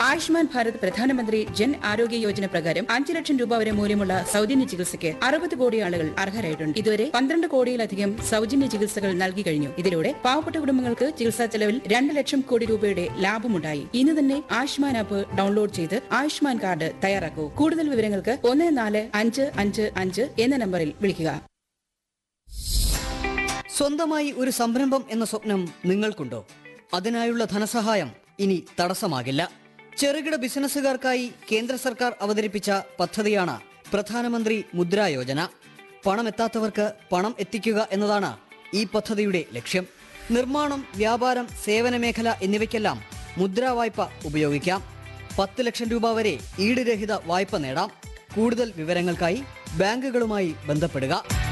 ആയുഷ്മാൻ ഭാരത് പ്രധാനമന്ത്രി ജൻ ആരോഗ്യ യോജന പ്രകാരം അഞ്ച് ലക്ഷം രൂപ വരെ മൂല്യമുള്ള സൗജന്യ ചികിത്സയ്ക്ക് അറുപത് കോടി ആളുകൾ അർഹരായിട്ടുണ്ട് ഇതുവരെ പന്ത്രണ്ട് കോടിയിലധികം സൗജന്യ ചികിത്സകൾ നൽകി കഴിഞ്ഞു ഇതിലൂടെ പാവപ്പെട്ട കുടുംബങ്ങൾക്ക് ചികിത്സാ ചെലവിൽ രണ്ട് ലക്ഷം കോടി രൂപയുടെ ലാഭമുണ്ടായി ഇന്ന് തന്നെ ആയുഷ്മാൻ ആപ്പ് ഡൗൺലോഡ് ചെയ്ത് ആയുഷ്മാൻ കാർഡ് തയ്യാറാക്കൂ കൂടുതൽ വിവരങ്ങൾക്ക് ഒന്ന് നാല് അഞ്ച് അഞ്ച് അഞ്ച് എന്ന നമ്പറിൽ വിളിക്കുക സ്വന്തമായി ഒരു സംരംഭം എന്ന സ്വപ്നം നിങ്ങൾക്കുണ്ടോ അതിനായുള്ള ധനസഹായം ഇനി തടസ്സമാകില്ല ചെറുകിട ബിസിനസ്സുകാർക്കായി കേന്ദ്ര സർക്കാർ അവതരിപ്പിച്ച പദ്ധതിയാണ് പ്രധാനമന്ത്രി മുദ്രാ യോജന പണം എത്താത്തവർക്ക് പണം എത്തിക്കുക എന്നതാണ് ഈ പദ്ധതിയുടെ ലക്ഷ്യം നിർമ്മാണം വ്യാപാരം സേവന മേഖല എന്നിവയ്ക്കെല്ലാം മുദ്രാ വായ്പ ഉപയോഗിക്കാം പത്ത് ലക്ഷം രൂപ വരെ ഈട് രഹിത വായ്പ നേടാം കൂടുതൽ വിവരങ്ങൾക്കായി ബാങ്കുകളുമായി ബന്ധപ്പെടുക